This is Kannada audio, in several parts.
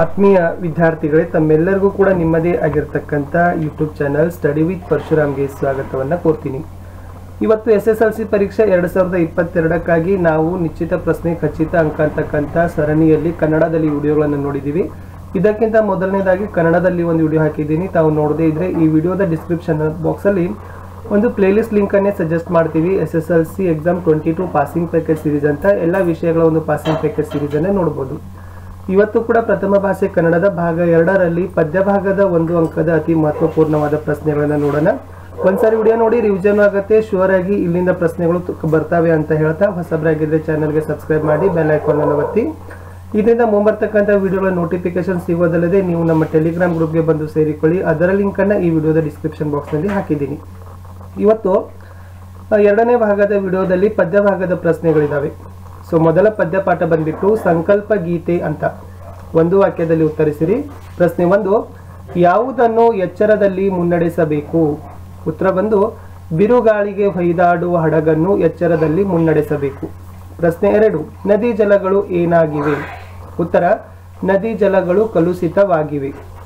ಆತ್ಮೀಯ ವಿದ್ಯಾರ್ಥಿಗಳೇ ತಮ್ಮೆಲ್ಲರಿಗೂ ಕೂಡ ನಿಮ್ಮದೇ ಆಗಿರ್ತಕ್ಕಂಥ ಯೂಟ್ಯೂಬ್ ಚಾನಲ್ ಸ್ಟಡಿ ವಿತ್ ಪರಶುರಾಮ್ಗೆ ಸ್ವಾಗತವನ್ನು ಕೋರ್ತೀನಿ ಇವತ್ತು ಎಸ್ ಎಸ್ ಎಲ್ ಸಿ ಪರೀಕ್ಷೆ ಎರಡು ಸಾವಿರದ ಇಪ್ಪತ್ತೆರಡಕ್ಕಾಗಿ ನಾವು ನಿಶ್ಚಿತ ಪ್ರಶ್ನೆ ಖಚಿತ ಅಂಕ ಅಂತಕ್ಕಂಥ ಸರಣಿಯಲ್ಲಿ ಕನ್ನಡದಲ್ಲಿ ವಿಡಿಯೋಗಳನ್ನು ನೋಡಿದ್ದೀವಿ ಇದಕ್ಕಿಂತ ಮೊದಲನೇದಾಗಿ ಕನ್ನಡದಲ್ಲಿ ಒಂದು ವಿಡಿಯೋ ಹಾಕಿದ್ದೀನಿ ತಾವು ನೋಡದೇ ಇದ್ರೆ ಈ ವಿಡಿಯೋದ ಡಿಸ್ಕ್ರಿಪ್ಷನ್ ಬಾಕ್ಸಲ್ಲಿ ಒಂದು ಪ್ಲೇಲಿಸ್ಟ್ ಲಿಂಕನ್ನೇ ಸಜೆಸ್ಟ್ ಮಾಡ್ತೀವಿ S S L C exam twenty two passing package series ಅಂತ ಎಲ್ಲ ವಿಷಯಗಳ ಒಂದು ಪಾಸಿಂಗ್ ಪ್ಯಾಕೇಜ್ ಸೀರೀಸನ್ನೇ ನೋಡ್ಬೋದು ಇವತ್ತು ಕೂಡ ಪ್ರಥಮ ಭಾಷೆ ಕನ್ನಡದ ಭಾಗ ಎರಡರಲ್ಲಿ ಪದ್ಯ ಭಾಗದ ಒಂದು ಅಂಕದ ಅತಿ ಮಹತ್ವಪೂರ್ಣವಾದ ಪ್ರಶ್ನೆಗಳನ್ನ ನೋಡೋಣ ಒಂದ್ಸಾರಿ ವಿಡಿಯೋ ನೋಡಿ ರಿವಿಷನ್ ಆಗುತ್ತೆ ಶೂರ್ ಆಗಿ ಇಲ್ಲಿಂದ ಪ್ರಶ್ನೆಗಳು ತು- ಬರ್ತವೆ ಅಂತ ಹೇಳ್ತಾ ಹೊಸಬರಾಗಿದ್ರೆ ಚಾನಲ್ಗೆ ಸಬ್ಸ್ಕ್ರೈಬ್ ಮಾಡಿ ಬೆಲ್ ಐಕಾನ್ ಅನ್ನು ಒತ್ತಿ ಇದರಿಂದ ಮುಂಬರ್ತಕ್ಕಂಥ ವಿಡಿಯೋಗಳ ನೋಟಿಫಿಕೇಶನ್ ಸಿಗೋದಲ್ಲದೆ ನೀವು ನಮ್ಮ ಟೆಲಿಗ್ರಾಮ್ ಗ್ರೂಪ್ಗೆ ಬಂದು ಸೇರಿಕೊಳ್ಳಿ ಅದರ ಲಿಂಕನ್ನು ಈ ವಿಡಿಯೋದ ಡಿಸ್ಕ್ರಿಪ್ಷನ್ ಬಾಕ್ಸ್ನಲ್ಲಿ ಹಾಕಿದ್ದೀನಿ ಇವತ್ತು ಆ, ಎರಡನೇ ಭಾಗದ ವಿಡಿಯೋದಲ್ಲಿ ಪದ್ಯ ಭಾಗದ ಪ್ರಶ್ನೆಗಳಿದಾವೆ ಸೊ ಮೊದಲ ಪದ್ಯ ಪಾಠ ಬಂದ್ಬಿಟ್ಟು ಸಂಕಲ್ಪ ಗೀತೆ ಅಂತ ಒಂದು ವಾಕ್ಯದಲ್ಲಿ ಉತ್ತರಿಸಿರಿ ಪ್ರಶ್ನೆ ಒಂದು ಯಾವುದನ್ನು ಎಚ್ಚರದಲ್ಲಿ ಮುನ್ನಡೆಸಬೇಕು ಉತ್ತರ ಬಂದು ಬಿರುಗಾಳಿಗೆ ಹೊಯ್ದಾಡುವ ಹಡಗನ್ನು ಎಚ್ಚರದಲ್ಲಿ ಮುನ್ನಡೆಸಬೇಕು ಪ್ರಶ್ನೆ ಎರಡು ನದಿ ಜಲಗಳು ಏನಾಗಿವೆ ಉತ್ತರ ನದಿ ಜಲಗಳು ಕಲುಷಿತವಾಗಿವೆ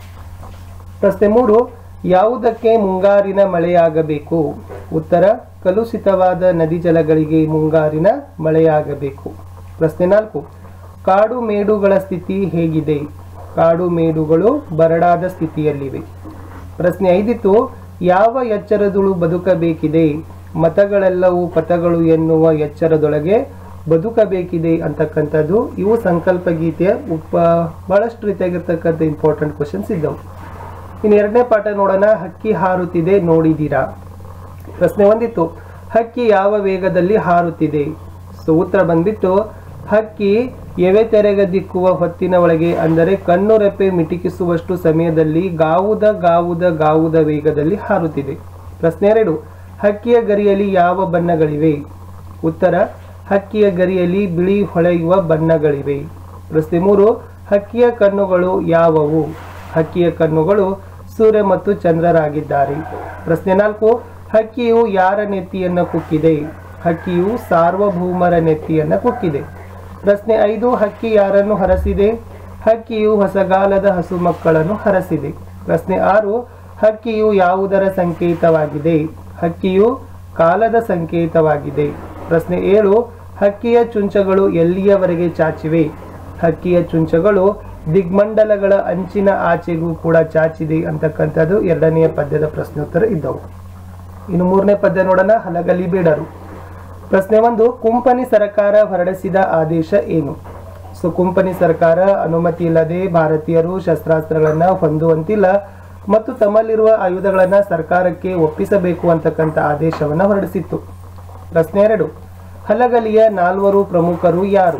ಪ್ರಶ್ನೆ ಮೂರು ಯಾವುದಕ್ಕೆ ಮುಂಗಾರಿನ ಮಳೆಯಾಗಬೇಕು ಉತ್ತರ ಕಲುಷಿತವಾದ ನದಿ ಜಲಗಳಿಗೆ ಮುಂಗಾರಿನ ಮಳೆಯಾಗಬೇಕು ಪ್ರಶ್ನೆ ನಾಲ್ಕು ಕಾಡು ಮೇಡುಗಳ ಸ್ಥಿತಿ ಹೇಗಿದೆ ಕಾಡು ಮೇಡುಗಳು ಬರಡಾದ ಸ್ಥಿತಿಯಲ್ಲಿವೆ ಪ್ರಶ್ನೆ ಐದಿತ್ತು ಯಾವ ಎಚ್ಚರದಳು ಬದುಕಬೇಕಿದೆ ಮತಗಳೆಲ್ಲವೂ ಪಥಗಳು ಎನ್ನುವ ಎಚ್ಚರದೊಳಗೆ ಬದುಕಬೇಕಿದೆ ಅಂತಕ್ಕಂಥದ್ದು ಇವು ಸಂಕಲ್ಪ ಗೀತೆಯ ಉಪ ಬಹಳಷ್ಟು ರೀತಿಯಾಗಿರ್ತಕ್ಕಂಥ ಇಂಪಾರ್ಟೆಂಟ್ ಕ್ವಶನ್ಸ್ ಇದ್ದವು ಇನ್ನು ಎರಡನೇ ಪಾಠ ನೋಡೋಣ ಹಕ್ಕಿ ಹಾರುತ್ತಿದೆ ನೋಡಿದ್ದೀರಾ ಪ್ರಶ್ನೆ ಒಂದಿತ್ತು ಹಕ್ಕಿ ಯಾವ ವೇಗದಲ್ಲಿ ಹಾರುತ್ತಿದೆ ಸೊ ಉತ್ತರ ಬಂದ್ಬಿಟ್ಟು ಹಕ್ಕಿ ಎವೆ ತೆರೆಗ ದಿಕ್ಕುವ ಹೊತ್ತಿನ ಒಳಗೆ ಅಂದರೆ ಕಣ್ಣು ರೆಪ್ಪೆ ಮಿಟಿಕಿಸುವಷ್ಟು ಸಮಯದಲ್ಲಿ ಗಾವುದ ಗಾವುದ ಗಾವುದ ವೇಗದಲ್ಲಿ ಹಾರುತ್ತಿದೆ ಪ್ರಶ್ನೆ ಎರಡು ಹಕ್ಕಿಯ ಗರಿಯಲ್ಲಿ ಯಾವ ಬಣ್ಣಗಳಿವೆ ಉತ್ತರ ಹಕ್ಕಿಯ ಗರಿಯಲ್ಲಿ ಬಿಳಿ ಹೊಳೆಯುವ ಬಣ್ಣಗಳಿವೆ ಪ್ರಶ್ನೆ ಮೂರು ಹಕ್ಕಿಯ ಕಣ್ಣುಗಳು ಯಾವುವು ಹಕ್ಕಿಯ ಕಣ್ಣುಗಳು ಸೂರ್ಯ ಮತ್ತು ಚಂದ್ರರಾಗಿದ್ದಾರೆ ಪ್ರಶ್ನೆ ನಾಲ್ಕು ಹಕ್ಕಿಯು ಯಾರ ನೆತ್ತಿಯನ್ನ ಕುಕ್ಕಿದೆ ಹಕ್ಕಿಯು ಸಾರ್ವಭೌಮರ ನೆತ್ತಿಯನ್ನ ಕುಕ್ಕಿದೆ ಪ್ರಶ್ನೆ ಐದು ಹಕ್ಕಿ ಯಾರನ್ನು ಹರಸಿದೆ ಹಕ್ಕಿಯು ಹೊಸಗಾಲದ ಹಸು ಮಕ್ಕಳನ್ನು ಹರಸಿದೆ ಪ್ರಶ್ನೆ ಆರು ಹಕ್ಕಿಯು ಯಾವುದರ ಸಂಕೇತವಾಗಿದೆ ಹಕ್ಕಿಯು ಕಾಲದ ಸಂಕೇತವಾಗಿದೆ ಪ್ರಶ್ನೆ ಏಳು ಹಕ್ಕಿಯ ಚುಂಚಗಳು ಎಲ್ಲಿಯವರೆಗೆ ಚಾಚಿವೆ ಹಕ್ಕಿಯ ಚುಂಚಗಳು ದಿಗ್ಮಂಡಲಗಳ ಅಂಚಿನ ಆಚೆಗೂ ಕೂಡ ಚಾಚಿದೆ ಅಂತಕ್ಕಂಥದ್ದು ಎರಡನೆಯ ಪದ್ಯದ ಪ್ರಶ್ನೋತ್ತರ ಇದ್ದವು ಇನ್ನು ಮೂರನೇ ಪದ್ಯ ನೋಡೋಣ ಹಲಗಲಿ ಬೇಡರು ಪ್ರಶ್ನೆ ಒಂದು ಕುಂಪನಿ ಸರ್ಕಾರ ಹೊರಡಿಸಿದ ಆದೇಶ ಏನು ಸೊ ಕುಂಪನಿ ಸರ್ಕಾರ ಅನುಮತಿ ಇಲ್ಲದೆ ಭಾರತೀಯರು ಶಸ್ತ್ರಾಸ್ತ್ರಗಳನ್ನ ಹೊಂದುವಂತಿಲ್ಲ ಮತ್ತು ತಮ್ಮಲ್ಲಿರುವ ಆಯುಧಗಳನ್ನ ಸರ್ಕಾರಕ್ಕೆ ಒಪ್ಪಿಸಬೇಕು ಅಂತಕ್ಕಂಥ ಆದೇಶವನ್ನ ಹೊರಡಿಸಿತ್ತು ಪ್ರಶ್ನೆ ಎರಡು ಹಲಗಲಿಯ ನಾಲ್ವರು ಪ್ರಮುಖರು ಯಾರು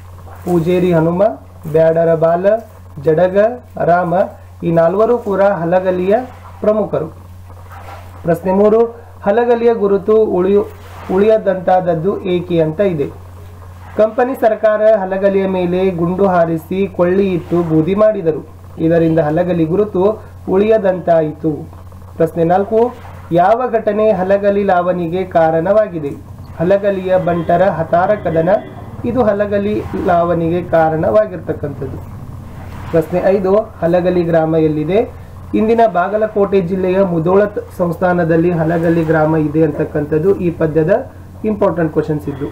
ಪೂಜೇರಿ ಹನುಮ ಬ್ಯಾಡರ ಬಾಲ ಜಡಗ ರಾಮ ಈ ನಾಲ್ವರು ಕೂಡ ಹಲಗಲಿಯ ಪ್ರಮುಖರು ಪ್ರಶ್ನೆ ಮೂರು ಹಲಗಲಿಯ ಗುರುತು ಉಳಿಯು ಉಳಿಯದಂತಾದದ್ದು ಏಕೆ ಅಂತ ಇದೆ ಕಂಪನಿ ಸರ್ಕಾರ ಹಲಗಲಿಯ ಮೇಲೆ ಗುಂಡು ಹಾರಿಸಿ ಕೊಳ್ಳಿ ಇಟ್ಟು ಬೂದಿ ಮಾಡಿದರು ಇದರಿಂದ ಹಲಗಲಿ ಗುರುತು ಉಳಿಯದಂತಾಯಿತು ಪ್ರಶ್ನೆ ನಾಲ್ಕು ಯಾವ ಘಟನೆ ಹಲಗಲಿ ಲಾವಣಿಗೆ ಕಾರಣವಾಗಿದೆ ಹಲಗಲಿಯ ಬಂಟರ ಹತಾರ ಕದನ ಇದು ಹಲಗಲಿ ಲಾವಣಿಗೆ ಕಾರಣವಾಗಿರ್ತಕ್ಕಂಥದ್ದು ಪ್ರಶ್ನೆ ಐದು ಹಲಗಲಿ ಗ್ರಾಮ ಎಲ್ಲಿದೆ ಇಂದಿನ ಬಾಗಲಕೋಟೆ ಜಿಲ್ಲೆಯ ಮುದೋಳ ತ- ಸಂಸ್ಥಾನದಲ್ಲಿ ಹಲಗಲಿ ಗ್ರಾಮ ಇದೆ ಅಂತಕ್ಕಂಥದ್ದು ಈ ಪದ್ಯದ ಇಂಪಾರ್ಟೆಂಟ್ ಕ್ವಶನ್ಸ್ ಇದ್ದು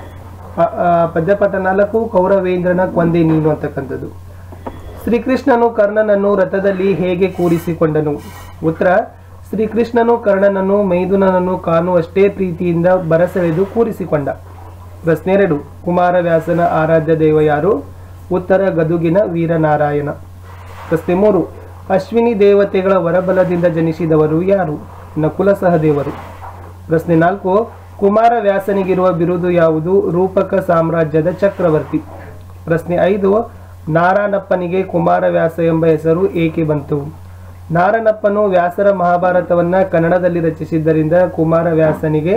ಆ- ಆ ಪದ್ಯಪಾಠ ನಾಲ್ಕು ಕೌರವೇಂದ್ರನ ಕೊಂದೆ ನೀನು ಅಂತಕ್ಕಂಥದ್ದು ಶ್ರೀಕೃಷ್ಣನು ಕರ್ಣನನ್ನು ರಥದಲ್ಲಿ ಹೇಗೆ ಕೂರಿಸಿಕೊಂಡನು ಉತ್ತರ ಶ್ರೀಕೃಷ್ಣನು ಕರ್ಣನನ್ನು ಮೈದುನನನ್ನು ಕಾಣುವಷ್ಟೇ ಪ್ರೀತಿಯಿಂದ ಬರಸೆಳೆದು ಕೂರಿಸಿಕೊಂಡ ಪ್ರಶ್ನೆ ಎರಡು ಕುಮಾರವ್ಯಾಸನ ಆರಾಧ್ಯ ದೈವ ಯಾರು ಉತ್ತರ ಗದುಗಿನ ವೀರನಾರಾಯಣ ಪ್ರಶ್ನೆ ಮೂರು ಅಶ್ವಿನಿ ದೇವತೆಗಳ ವರಬಲದಿಂದ ಜನಿಸಿದವರು ಯಾರು ನಕುಲ ಸಹದೇವರು ಪ್ರಶ್ನೆ ನಾಲ್ಕು ಕುಮಾರವ್ಯಾಸನಿಗಿರುವ ಬಿರುದು ಯಾವುದು ರೂಪಕ ಸಾಮ್ರಾಜ್ಯದ ಚಕ್ರವರ್ತಿ ಪ್ರಶ್ನೆ ಐದು ನಾರಾನಪ್ಪನಿಗೆ ಕುಮಾರವ್ಯಾಸ ಎಂಬ ಹೆಸರು ಏಕೆ ಬಂತು ನಾರನಪ್ಪನು ವ್ಯಾಸರ ಮಹಾಭಾರತವನ್ನ ಕನ್ನಡದಲ್ಲಿ ರಚಿಸಿದ್ದರಿಂದ ಕುಮಾರವ್ಯಾಸನಿಗೆ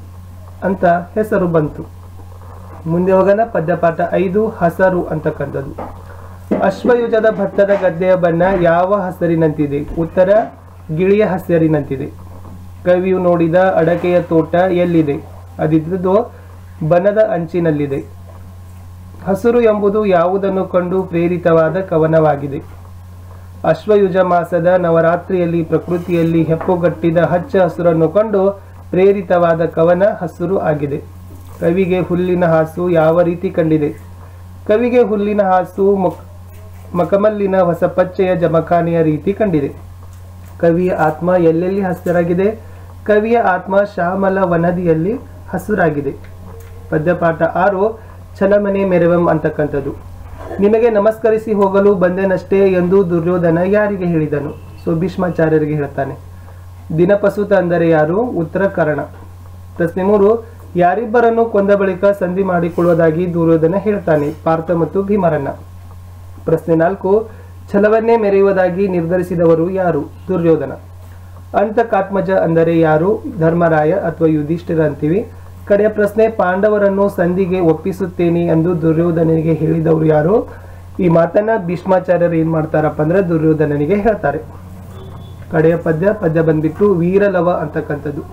ಅಂತ ಹೆಸರು ಬಂತು ಮುಂದೆ ಹೋಗೋಣ ಪದ್ಯಪಾಠ ಐದು ಹಸರು ಅಂತಕ್ಕಂಥದ್ದು ಅಶ್ವಯುಜದ ಭತ್ತದ ಗದ್ದೆಯ ಬಣ್ಣ ಯಾವ ಹಸರಿನಂತಿದೆ ಉತ್ತರ ಗಿಳಿಯ ಹಸಿರಿನಂತಿದೆ ಕವಿಯು ನೋಡಿದ ಅಡಕೆಯ ತೋಟ ಎಲ್ಲಿದೆ ಅದಿದ್ದು ಬನದ ಅಂಚಿನಲ್ಲಿದೆ ಹಸುರು ಎಂಬುದು ಯಾವುದನ್ನು ಕಂಡು ಪ್ರೇರಿತವಾದ ಕವನವಾಗಿದೆ ಅಶ್ವಯುಜ ಮಾಸದ ನವರಾತ್ರಿಯಲ್ಲಿ ಪ್ರಕೃತಿಯಲ್ಲಿ ಹೆಪ್ಪುಗಟ್ಟಿದ ಹಚ್ಚ ಹಸುರನ್ನು ಕಂಡು ಪ್ರೇರಿತವಾದ ಕವನ ಹಸುರು ಆಗಿದೆ ಕವಿಗೆ ಹುಲ್ಲಿನ ಹಾಸು ಯಾವ ರೀತಿ ಕಂಡಿದೆ ಕವಿಗೆ ಹುಲ್ಲಿನ ಹಾಸು ಮುಕ್ ಮಕಮಲ್ಲಿನ ಹೊಸ ಪಚ್ಚೆಯ ಜಮಖಾನೆಯ ರೀತಿ ಕಂಡಿದೆ ಕವಿಯ ಆತ್ಮ ಎಲ್ಲೆಲ್ಲಿ ಹಸಿರಾಗಿದೆ ಕವಿಯ ಆತ್ಮ ಶ್ಯಾಮಲ ವನದಿಯಲ್ಲಿ ಹಸುರಾಗಿದೆ ಪದ್ಯಪಾಠ ಆರು ಛಲಮನೆ ಮೆರವಂ ಅಂತಕ್ಕಂಥದ್ದು ನಿಮಗೆ ನಮಸ್ಕರಿಸಿ ಹೋಗಲು ಬಂದೆನಷ್ಟೇ ಎಂದು ದುರ್ಯೋಧನ ಯಾರಿಗೆ ಹೇಳಿದನು ಸೊ ಭೀಷ್ಮಾಚಾರ್ಯರಿಗೆ ಹೇಳ್ತಾನೆ ದಿನಪಸುತ ಅಂದರೆ ಯಾರು ಉತ್ತರ ಕರ್ಣ ಪ್ರಶ್ನೆ ಮೂರು ಯಾರಿಬ್ಬರನ್ನು ಕೊಂದ ಬಳಿಕ ಸಂಧಿ ಮಾಡಿಕೊಳ್ಳುವುದಾಗಿ ದುರ್ಯೋಧನ ಹೇಳ್ತಾನೆ ಪಾರ್ಥ ಮತ್ತು ಭೀಮರನ್ನ ಪ್ರಶ್ನೆ ನಾಲ್ಕು ಛಲವನ್ನೇ ಮೆರೆಯುವುದಾಗಿ ನಿರ್ಧರಿಸಿದವರು ಯಾರು ದುರ್ಯೋಧನ ಅಂತಕಾತ್ಮಜ ಅಂದರೆ ಯಾರು ಧರ್ಮರಾಯ ಅಥವಾ ಯುಧಿಷ್ಠಿರ ಅಂತೀವಿ ಕಡೆಯ ಪ್ರಶ್ನೆ ಪಾಂಡವರನ್ನು ಸಂಧಿಗೆ ಒಪ್ಪಿಸುತ್ತೇನೆ ಎಂದು ದುರ್ಯೋಧನನಿಗೆ ಹೇಳಿದವರು ಯಾರು ಈ ಮಾತನ್ನ ಭೀಷ್ಮಾಚಾರ್ಯರು ಏನ್ ಮಾಡ್ತಾರಪ್ಪ ಅಂದ್ರೆ ದುರ್ಯೋಧನನಿಗೆ ಹೇಳ್ತಾರೆ ಕಡೆಯ ಪದ್ಯ ಪದ್ಯ ಬಂದ್ಬಿಟ್ಟು ವೀರಲವ ಅಂತಕ್ಕಂಥದ್ದು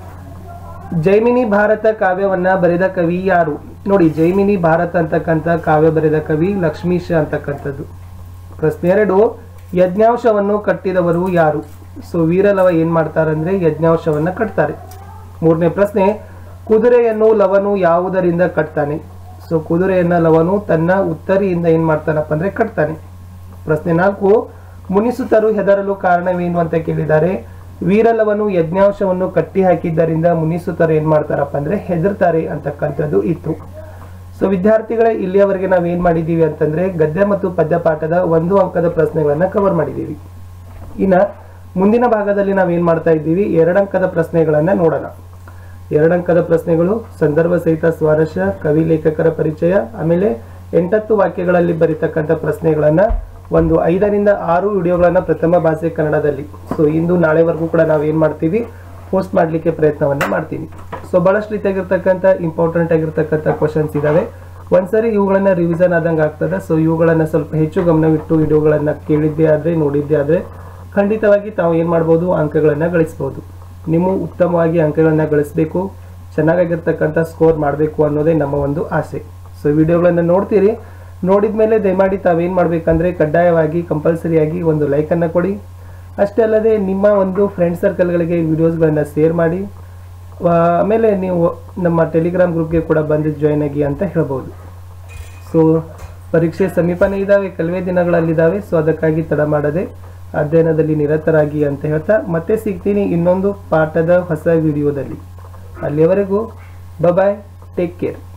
ಜೈಮಿನಿ ಭಾರತ ಕಾವ್ಯವನ್ನ ಬರೆದ ಕವಿ ಯಾರು ನೋಡಿ ಜೈಮಿನಿ ಭಾರತ ಅಂತಕ್ಕಂಥ ಕಾವ್ಯ ಬರೆದ ಕವಿ ಲಕ್ಷ್ಮೀಶ ಅಂತಕ್ಕಂಥದ್ದು ಪ್ರಶ್ನೆ ಎರಡು ಯಜ್ಞಾಂಶವನ್ನು ಕಟ್ಟಿದವರು ಯಾರು ಸೊ ವೀರಲವ ಏನ್ ಮಾಡ್ತಾರಂದ್ರೆ ಯಜ್ಞಾಂಶವನ್ನ ಕಟ್ತಾರೆ ಮೂರನೇ ಪ್ರಶ್ನೆ ಕುದುರೆಯನ್ನು ಲವನು ಯಾವುದರಿಂದ ಕಟ್ತಾನೆ ಸೊ ಕುದುರೆಯನ್ನ ಲವನು ತನ್ನ ಉತ್ತರಿಯಿಂದ ಏನ್ ಮಾಡ್ತಾನಪ್ಪ ಅಂದ್ರೆ ಕಟ್ತಾನೆ ಪ್ರಶ್ನೆ ನಾಲ್ಕು ಮುನಿಸುತ್ತರು ಹೆದರಲು ಕಾರಣವೇನು ಅಂತ ಕೇಳಿದ್ದಾರೆ ವೀರಲವನು ಯಜ್ಞಾಂಶವನ್ನು ಕಟ್ಟಿ ಹಾಕಿದ್ದರಿಂದ ಮುನಿಸುತ್ತರು ಏನ್ ಮಾಡ್ತಾರಪ್ಪ ಅಂದ್ರೆ ಹೆದರ್ತಾರೆ ಅಂತಕ್ಕಂಥದ್ದು ಇತ್ತು ಸೊ ವಿದ್ಯಾರ್ಥಿಗಳೇ ಇಲ್ಲಿಯವರೆಗೆ ನಾವು ಏನ್ ಮಾಡಿದೀವಿ ಅಂತಂದ್ರೆ ಗದ್ಯ ಮತ್ತು ಪದ್ಯ ಪಾಠದ ಒಂದು ಅಂಕದ ಪ್ರಶ್ನೆಗಳನ್ನ ಕವರ್ ಮಾಡಿದ್ದೀವಿ ಇನ್ನ ಮುಂದಿನ ಭಾಗದಲ್ಲಿ ನಾವು ಏನ್ ಮಾಡ್ತಾ ಇದ್ದೀವಿ ಎರಡಂಕದ ಪ್ರಶ್ನೆಗಳನ್ನ ನೋಡೋಣ ಎರಡಂಕದ ಪ್ರಶ್ನೆಗಳು ಸಂದರ್ಭ ಸಹಿತ ಸ್ವಾರಸ್ಯ ಕವಿ ಲೇಖಕರ ಪರಿಚಯ ಆಮೇಲೆ ಎಂಟತ್ತು ವಾಕ್ಯಗಳಲ್ಲಿ ಬರೀತಕ್ಕಂಥ ಪ್ರಶ್ನೆಗಳನ್ನ ಒಂದು ಐದರಿಂದ ಆರು ವಿಡಿಯೋಗಳನ್ನ ಪ್ರಥಮ ಭಾಷೆ ಕನ್ನಡದಲ್ಲಿ ಸೊ ಇಂದು ನಾಳೆವರೆಗೂ ಕೂಡ ನಾವು ಏನ್ ಮಾಡ್ತೀವಿ ಪೋಸ್ಟ್ ಮಾಡಲಿಕ್ಕೆ ಪ್ರಯತ್ನವನ್ನ ಮಾಡ್ತೀನಿ ಸೊ ಬಹಳಷ್ಟು ರೀತಿಯಾಗಿರ್ತಕ್ಕಂಥ ಇಂಪಾರ್ಟೆಂಟ್ ಆಗಿರ್ತಕ್ಕಂಥ ಕ್ವಶನ್ಸ್ ಇದಾವೆ ಒಂದ್ಸರಿ ಇವುಗಳನ್ನ ರಿವಿಷನ್ ಆದಂಗೆ ಆಗ್ತದೆ ಸೊ ಇವುಗಳನ್ನ ಸ್ವಲ್ಪ ಹೆಚ್ಚು ಗಮನವಿಟ್ಟು ವಿಡಿಯೋಗಳನ್ನ ಕೇಳಿದ್ದೇ ಆದ್ರೆ ನೋಡಿದ್ದೇ ಆದ್ರೆ ಖಂಡಿತವಾಗಿ ತಾವು ಏನ್ ಮಾಡ್ಬೋದು ಅಂಕಗಳನ್ನ ಗಳಿಸ್ಬೋದು ನಿಮ್ಮ ಉತ್ತಮವಾಗಿ ಅಂಕಗಳನ್ನ ಗಳಿಸಬೇಕು ಚೆನ್ನಾಗಿರ್ತಕ್ಕಂಥ ಸ್ಕೋರ್ ಮಾಡಬೇಕು ಅನ್ನೋದೇ ನಮ್ಮ ಒಂದು ಆಸೆ ಸೊ ವಿಡಿಯೋಗಳನ್ನ ನೋಡ್ತೀರಿ ನೋಡಿದ ಮೇಲೆ ದಯಮಾಡಿ ತಾವೇನು ಮಾಡಬೇಕಂದ್ರೆ ಕಡ್ಡಾಯವಾಗಿ ಕಂಪಲ್ಸರಿಯಾಗಿ ಒಂದು ಲೈಕನ್ನು ಕೊಡಿ ಅಷ್ಟೇ ಅಲ್ಲದೆ ನಿಮ್ಮ ಒಂದು ಫ್ರೆಂಡ್ ಸರ್ಕಲ್ಗಳಿಗೆ ವಿಡಿಯೋಸ್ಗಳನ್ನ ಶೇರ್ ಮಾಡಿ ಆ, ಆಮೇಲೆ ನೀವು ನಮ್ಮ ಟೆಲಿಗ್ರಾಮ್ ಗ್ರೂಪ್ಗೆ ಕೂಡ ಬಂದು ಜಾಯ್ನ್ ಆಗಿ ಅಂತ ಹೇಳ್ಬೋದು ಸೊ ಪರೀಕ್ಷೆ ಸಮೀಪನೇ ಇದ್ದಾವೆ ಕೆಲವೇ ದಿನಗಳಲ್ಲಿದ್ದಾವೆ ಸೊ ಅದಕ್ಕಾಗಿ ತಡ ಮಾಡದೆ ಅಧ್ಯಯನದಲ್ಲಿ ನಿರತರಾಗಿ ಅಂತ ಹೇಳ್ತಾ ಮತ್ತೆ ಸಿಗ್ತೀನಿ ಇನ್ನೊಂದು ಪಾಠದ ಹೊಸ ವಿಡಿಯೋದಲ್ಲಿ ಅಲ್ಲಿಯವರೆಗೂ ಬಾಯ್ ಟೇಕ್ ಕೇರ್